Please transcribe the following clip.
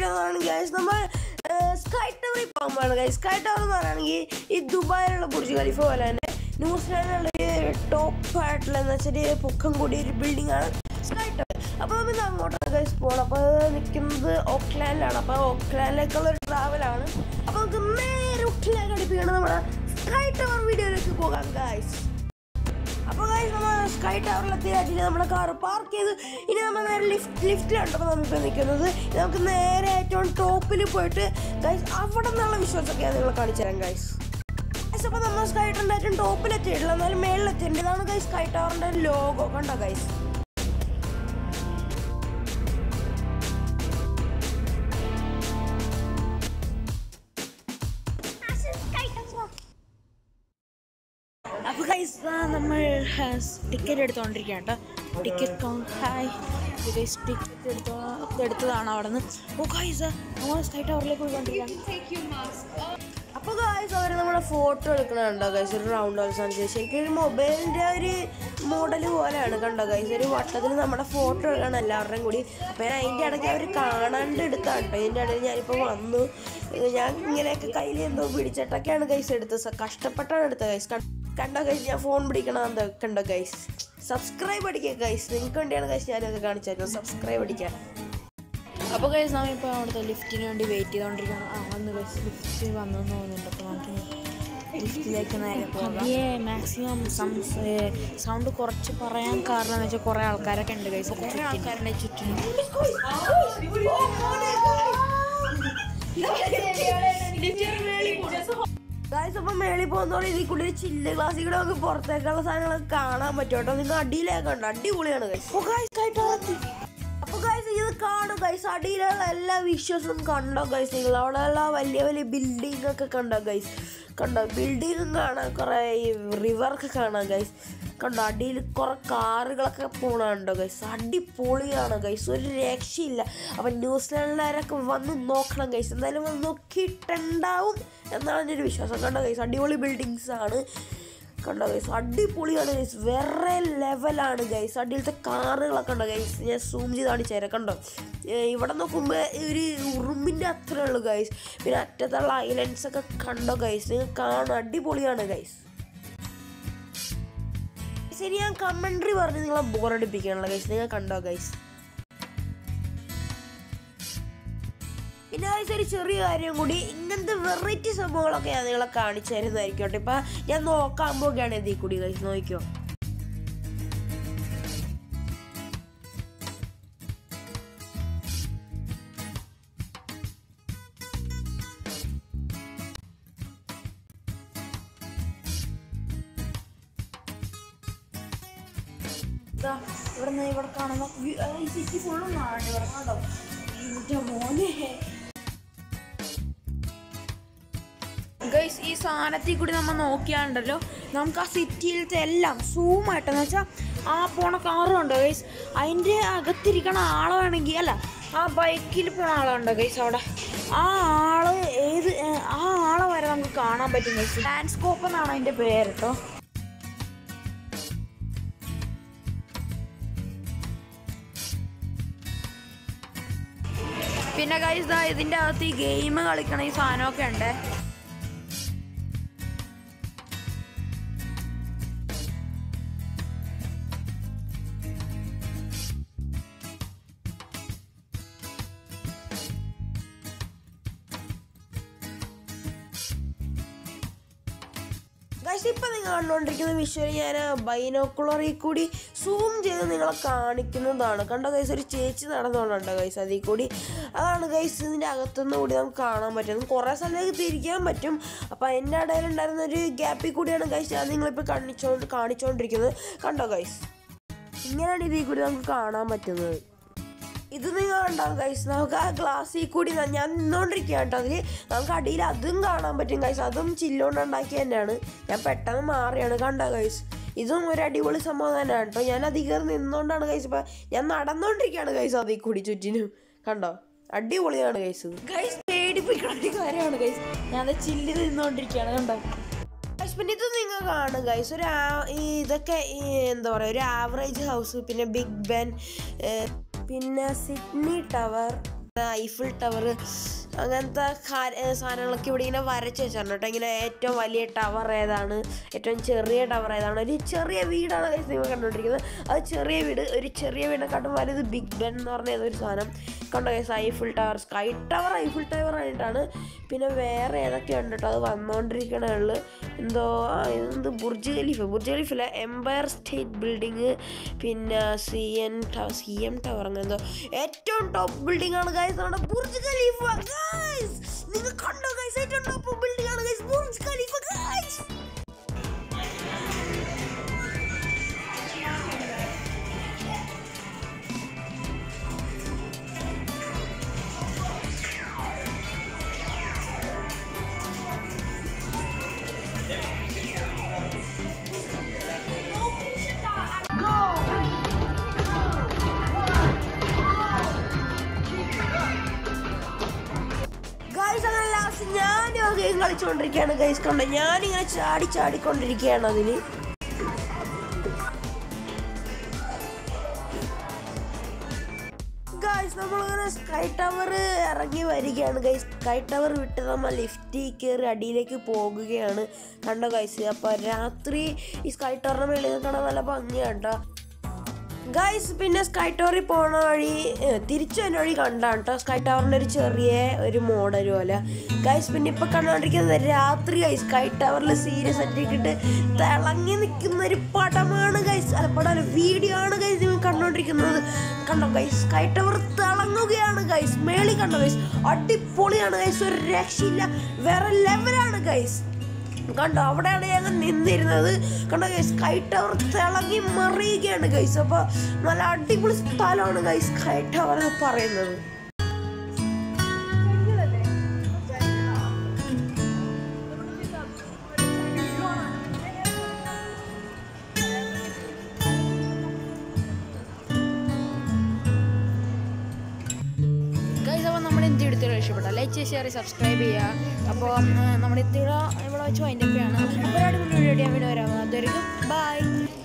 video എന്ന് പറയുന്നത് guys നമ്മൾ സ്കൈ ടവറിൽ പോകുമ്പോഴാണ് ഗൈസ് സ്കൈ ടവർ എന്ന് പറയുകയാണെങ്കിൽ ഈ ദുബായിലുള്ള ബുർജ് ഖലീഫ പോലെ തന്നെ ന്യൂസിലാൻഡിലുള്ള ഒരു ടോപ്പ് ആയിട്ടുള്ള എന്ന് വെച്ചാൽ പൊക്കം കൂടിയ ഒരു ബിൽഡിംഗ് ആണ് സ്കൈ ടവർ അപ്പോൾ നമ്മൾ അങ്ങോട്ടാണ് ഗൈസ് പോകണം അപ്പോൾ നിൽക്കുന്നത് ഓക്ലാൻഡിലാണ് അപ്പോൾ ഓക്ലാൻഡിലേക്കുള്ള ഒരു ട്രാവലാണ് അപ്പോൾ നമുക്ക് നേരെ ഓക്ലാൻഡ് അടുപ്പിക്കണം നമ്മുടെ സ്കൈ ടവർ വീഡിയോയിലേക്ക് പോകാം ഗൈസ് അപ്പോൾ ഗൈസ് നമ്മൾ സ്കൈ ടവറിലെത്തി അതിന് നമ്മുടെ കാർ പാർക്ക് ചെയ്ത് ഇനി നമ്മൾ നേരെ ലിഫ്റ്റ് ലിഫ്റ്റിലാണ് അപ്പോൾ നമ്മളിപ്പോൾ നിൽക്കുന്നത് ഇനി നമുക്ക് നേരെ ഏറ്റവും ടോപ്പിൽ പോയിട്ട് ഗൈസ് അവിടെ നിന്നുള്ള വിശ്വാസമൊക്കെയാണ് നിങ്ങൾ കാണിച്ചു തരാം ഗൈസ് ഗൈസ് അപ്പോൾ നമ്മൾ സ്കൈ ടവറിൻ്റെ ഏറ്റവും ടോപ്പിലെത്തിയിട്ടില്ല എന്നാലും മേളിലെത്തിയിട്ടുണ്ട് ഇതാണ് ഗൈസ് സ്കൈ ടവറിൻ്റെ ലോഗോ കണ്ടോ ഗൈസ് അപ്പൊ ഗൈസ് നമ്മൾ ടിക്കറ്റ് എടുത്തോണ്ടിരിക്കുകയാണ് കേട്ടോ ticket count hi guys ticket എടുത്തോ എടുത്തതാണ് അവിടെ നിന്ന് ഓ ഗൈസ് നമ്മൾ സ്കൈ ടവറിലേക്ക് പോയിക്കൊണ്ടിരിക്കുകയാണ് അപ്പോൾ ഗായ്സ് അവർ നമ്മുടെ ഫോട്ടോ എടുക്കണുണ്ടോ ഗൈസ് ഒരു റൗണ്ട് ഹൗസ് ശരിക്കും ഒരു മൊബൈലിൻ്റെ ഒരു മോഡൽ പോലെയാണ് കണ്ടോ ഗൈസ് ഒരു വട്ടത്തിൽ നമ്മുടെ ഫോട്ടോ എടുക്കണം എല്ലാവരുടെയും കൂടി അപ്പോൾ ഞാൻ അതിൻ്റെ ഇടയ്ക്ക് അവർ കാണാണ്ട് എടുത്താണ് കേട്ടോ ഇതിൻ്റെ ഇടയിൽ ഞാനിപ്പോൾ വന്നു ഇത് ഞാൻ ഇങ്ങനെയൊക്കെ കയ്യിൽ എന്തോ പിടിച്ചിട്ടൊക്കെയാണ് ഗൈസ് എടുത്തത് സ- കഷ്ടപ്പെട്ടാണ് എടുത്തത് ഗൈസ് കണ്ടോ ഗൈസ് ഞാൻ ഫോൺ പിടിക്കണം കണ്ടോ ഗൈസ് സബ്സ്ക്രൈബ് അടിക്കുക ഗൈസ് നിങ്ങൾക്ക് വേണ്ടിയാണ് ഗൈസ് ഞാനൊക്കെ കാണിച്ചായിരുന്നു സബ്സ്ക്രൈബ് അടിക്കാൻ അപ്പോൾ ഗൈസ് നമ്മളിപ്പോൾ അവിടുത്തെ ലിഫ്റ്റിന് വേണ്ടി വെയിറ്റ് ചെയ്തുകൊണ്ടിരിക്കുകയാണ് ആ വന്ന് ഗൈസ് ലിഫ്റ്റ് വന്നു തോന്നുന്നുണ്ട് അപ്പോൾ നമുക്ക് ലിഫ്റ്റിലേക്ക് നേരെ പതിയെ മാക്സിമം സൗണ്ട് കുറച്ച് പറയാൻ കാരണം എന്ന് വെച്ചാൽ കുറേ ആൾക്കാരൊക്കെ ഉണ്ട് ഗൈസ് കുറേ ആൾക്കാരുടെ ചുറ്റിനും ഗായ്സ് അപ്പം മേളിൽ പോകുന്നതോടെ ഇതിൽ കൂടി ഒരു ചില്ല് ഗ്ലാസ്സിൽ കൂടെ നമുക്ക് പുറത്തേക്കുള്ള സാധനങ്ങളൊക്കെ കാണാൻ പറ്റും കേട്ടോ നിങ്ങൾ അടിയിലേക്ക് കണ്ടോ അടിപൊളിയാണ് ഗൈസ് ഓ ഗൈസ് ആയിട്ട് അപ്പൊ ഗൈസ് ഇത് കാണും ഗൈസ് അടിയിലുള്ള എല്ലാ വിഷ്വൽസും കണ്ടോ ഗൈസ് നിങ്ങൾ അവിടെയുള്ള വലിയ വലിയ ബിൽഡിംഗ് ഒക്കെ കണ്ടോ ഗൈസ് കണ്ടോ ബിൽഡിങ്ങും കാണാം കുറെ ഈ റിവറൊക്കെ കാണാം ഗൈസ് കണ്ടോ അടിയിൽ കുറെ കാറുകളൊക്കെ പോണുണ്ടോ ഗൈസ് അടിപൊളിയാണ് ഗൈസ് ഒരു രക്ഷയില്ല അപ്പം ന്യൂസിലാൻഡിലാരൊക്കെ വന്ന് നോക്കണം ഗൈസ് എന്തായാലും വന്ന് നോക്കിയിട്ടുണ്ടാവും എന്നാണ് എൻ്റെ ഒരു വിശ്വാസം കണ്ടോ ഗൈസ് അടിപൊളി ബിൽഡിങ്സ് ആണ് കണ്ടോ ഗൈസ് അടിപൊളിയാണ് ഗൈസ് വേറെ ലെവലാണ് ഗൈസ് അടിയിലത്തെ കാറുകളൊക്കെ ഉണ്ടോ ഗൈസ് ഞാൻ സൂം ചെയ്ത് കാണിച്ചുതരാം കണ്ടോ ഏ, ഇവിടെ നോക്കുമ്പോൾ ഒരു ഉറുമ്പിൻ്റെ അത്രേ ഉള്ളൂ ഗൈസ് പിന്നെ അറ്റത്തുള്ള ഐലൻഡ്സ് ഒക്കെ കണ്ടോ ഗൈസ് നിങ്ങൾ കാണും അടിപൊളിയാണ് ഗൈസ് ശരി ഞാൻ കമൻട്രി പറഞ്ഞ് നിങ്ങളെ ബോറടിപ്പിക്കാനുള്ള ഗൈസ് നിങ്ങൾ കണ്ടോ ഗൈസ് പിന്നെ ഗൈസ് ഒരു ചെറിയ കാര്യം കൂടി ഇങ്ങനത്തെ വെറൈറ്റി സംഭവങ്ങളൊക്കെ ഞാൻ നിങ്ങളെ കാണിച്ചു തരുന്നതായിരിക്കും കേട്ടോ ഇപ്പം ഞാൻ നോക്കാൻ പോകുകയാണ് ഇതിൽ കൂടി ഗൈസ് നോക്കിയോ ഇതാ ഇവിടെ നിന്ന് ഇവിടെ കാണുന്ന view- ആ, ഈ സിറ്റി ഫുള്ളും കാണാണ്ട് ഇവിടെ കണ്ടോ എൻ്റെ മോനെ ഗൈസ് ഈ സാധനത്തിൽ കൂടി നമ്മൾ നോക്കിയാണ്ടല്ലോ നമുക്ക് ആ സിറ്റിയിലത്തെ എല്ലാം സൂമായിട്ടെന്ന് വെച്ചാൽ ആ പോണ കാറുണ്ടോ ഗൈസ് അതിൻ്റെ അകത്തിരിക്കണ ആളെ വേണമെങ്കിൽ അല്ല ആ ബൈക്കിൽ പോണ ആളുണ്ടോ ഗൈസ് അവിടെ ആ ആള് ഏത് ഏ, ആ ആളെ വരെ നമുക്ക് കാണാൻ പറ്റും ഗൈസ് ലാൻഡ്സ്കോപ്പ് എന്നാണ് അതിൻ്റെ പേര് കേട്ടോ പിന്നെ ഗൈസ് ദാ ഇതിൻ്റെ അകത്ത് ഈ ഗെയിം കളിക്കണ ഈ സാധനമൊക്കെ ഉണ്ട് ഗൈസ് ഇപ്പം നിങ്ങൾ കണ്ടുകൊണ്ടിരിക്കുന്ന വിഷ്വൽ ഞാൻ ബൈനോക്കുളറിൽ കൂടി സൂം ചെയ്ത് നിങ്ങളെ കാണിക്കുന്നതാണ് കണ്ടോ ഗൈസ് ഒരു ചേച്ചി നടന്നുകൊണ്ടുണ്ടോ ഗൈസ് അതിൽ കൂടി അതാണ് ഗൈസ് ഇതിൻ്റെ അകത്തുനിന്ന് കൂടി നമുക്ക് കാണാൻ പറ്റും കുറേ സ്ഥലത്തേക്ക് തിരിക്കാൻ പറ്റും അപ്പോൾ അതിൻ്റെ ഇടയിൽ ഉണ്ടായിരുന്ന ഒരു ഗ്യാപ്പിൽ കൂടിയാണ് ഗൈസ് ഞാൻ നിങ്ങളിപ്പോൾ കാണിച്ചോണ്ട് കാണിച്ചുകൊണ്ടിരിക്കുന്നത് കണ്ടോ ഗൈസ് ഇങ്ങനെയാണ് ഇതിൽ കൂടി നമുക്ക് കാണാൻ പറ്റുന്നത് ഇത് നിങ്ങൾ കണ്ടാവും ഗൈസ് നമുക്ക് ആ ഗ്ലാസ്സിൽ കൂടി ന- ഞാൻ നിന്നോണ്ടിരിക്കുക കേട്ടോ അതിൽ നമുക്ക് അടിയിൽ അതും കാണാൻ പറ്റും ഗൈസ് അതും ചില്ലുകൊണ്ട് ഉണ്ടാക്കിയ തന്നെയാണ് ഞാൻ പെട്ടെന്ന് മാറിയാണ് കണ്ടോ ഗൈസ് ഇതും ഒരു അടിപൊളി സംഭവം തന്നെയാണ് കേട്ടോ ഞാൻ അധികം നിന്നോണ്ടാണ് ഗൈസ് ഇപ്പം ഞാൻ നടന്നുകൊണ്ടിരിക്കുകയാണ് ഗൈസ് അതിൽ കൂടി ചുറ്റിനും കണ്ടോ അടിപൊളിയാണ് ഗൈസ് ഇത് ഗൈസ് പേടിപ്പിക്കണ ഒരു കാര്യമാണ് ഗൈസ് ഞാൻ ചില്ലിൽ നിന്നുകൊണ്ടിരിക്കുകയാണ് കണ്ടോ ഗൈസ്, പിന്നെ ഇത് നിങ്ങൾ കാണും ഗൈസ് ഒരു ആ- ഈ ഇതൊക്കെ ഈ എന്താ പറയുക ഒരു ആവറേജ് ഹൗസ് പിന്നെ ബിഗ് ബെൻ പിന്നെ സിഡ്നി ടവർ ഐഫിൾ ടവർ അങ്ങനത്തെ കാ- ഏ, സാധനങ്ങളൊക്കെ ഇവിടെ ഇങ്ങനെ വരച്ച് വെച്ചിട്ടുണ്ട് കേട്ടോ ഇങ്ങനെ ഏറ്റവും വലിയ ടവർ ഏതാണ് ഏറ്റവും ചെറിയ ടവർ ഏതാണ് ഒരു ചെറിയ വീടാണ് guys നിങ്ങൾ കണ്ടുകൊണ്ടിരിക്കുന്നത് അത് ചെറിയ വീട് ഒരു ചെറിയ വീടിനെക്കാട്ടും വലുത് ബിഗ് ബെൻ എന്ന് പറഞ്ഞ ഏതൊരു സാധനം കണ്ടോ guys Eiffel Tower Sky Tower Eiffel Tower ആയിട്ടാണ് പിന്നെ വേറെ ഏതൊക്കെ ഉണ്ട് കേട്ടോ അത് വന്നുകൊണ്ടിരിക്കണേ ഉള്ളു എന്തോ ആ, ഇതെന്ത് ബുർജ് ഖലീഫ് ബുർജ് ഖലീഫില്ല എംപയർ സ്റ്റേറ്റ് ബിൽഡിങ് പിന്നെ C N Tower C M Tower അങ്ങനെ എന്തോ ഏറ്റവും ടോപ്പ് ബിൽഡിംഗ് ആണ് ഗൈസ് നമ്മുടെ ബുർജ് ഖലീഫ ഗൈസ് നിങ്ങൾ കണ്ടോ ഗൈസ് ഏറ്റവും ടോപ്പ് ബിൽഡിംഗ് ആണ് guys Burj Khalifa guys guys അങ്ങനെ ലാസ്റ്റ് ഞാൻ ആ ഗെയിം കളിച്ചുകൊണ്ടിരിക്കുകയാണ് ഗൈസ് കണ്ടോ ഞാനിങ്ങനെ ചാടി ചാടിക്കൊണ്ടിരിക്കുകയാണ് അതിന് ഗൈസ് നമ്മളിങ്ങനെ സ്കൈ ടവർ ഇറങ്ങി വരികയാണ് ഗൈസ് സ്കൈ ടവർ വിട്ട് നമ്മൾ ലിഫ്റ്റിൽ കയറി അടിയിലേക്ക് പോകുകയാണ് കണ്ടോ ഗൈസ് അപ്പോൾ രാത്രി ഈ സ്കൈ ടവറിന് മേളിൽ നിന്ന് കാണാൻ നല്ല ഭംഗിയാണ് കേട്ടോ ഗൈസ് പിന്നെ സ്കൈ ടവറിൽ പോണ വഴി ഏ, തിരിച്ചു വരുന്ന വഴി കണ്ടാണ് കേട്ടോ സ്കൈ ടവറിൻ്റെ ഒരു ചെറിയ ഒരു മോഡൽ പോലെ ഗൈസ് പിന്നെ ഇപ്പൊ കണ്ടുകൊണ്ടിരിക്കുന്നത് രാത്രി ഗൈസ് സ്കൈ ടവറിൽ സീരിയസ് ഇട്ടിട്ട് തിളങ്ങി നിൽക്കുന്ന ഒരു പടമാണ് ഗൈസ് അല്ല പടം വീഡിയോ ആണ് ഗൈസ് നിങ്ങൾ കണ്ടുകൊണ്ടിരിക്കുന്നത് കണ്ടോ ഗൈസ് സ്കൈ ടവർ തിളങ്ങുകയാണ് ഗൈസ് മേളി കണ്ടോ ഗൈസ് അടിപൊളിയാണ് ഗൈസ് ഒരു രക്ഷയില്ല വേറെ ലെവലാണ് ഗൈസ് കണ്ടോ അവിടെയാണ് ഞങ്ങൾ നിന്നിരുന്നത് കണ്ടോ ഗൈസ് സ്കൈ ടവർ തിളങ്ങി മറിയുകയാണ് ഗൈസ് അപ്പൊ നല്ല അടിപൊളി സ്ഥലമാണ് ഗൈസ് സ്കൈ ടവർ എന്ന് പറയുന്നത് ഗൈസ് അപ്പോൾ നമ്മുടെ ഇന്ത്യ എടുത്തിട്ട് ഇഷ്ടപ്പെട്ട ലൈക്ക് ഷെയർ സബ്സ്ക്രൈബ് ചെയ്യുക അപ്പോൾ നമ്മുടെ ഇന്ത്യ ഇവിടെ വെച്ച് വൈൻഡപ്പ് ചെയ്യണം അപ്പോൾ ഒരു അടിപൊളി വീഡിയോ വീഡിയോ വരാം അതുവരെയും ബൈ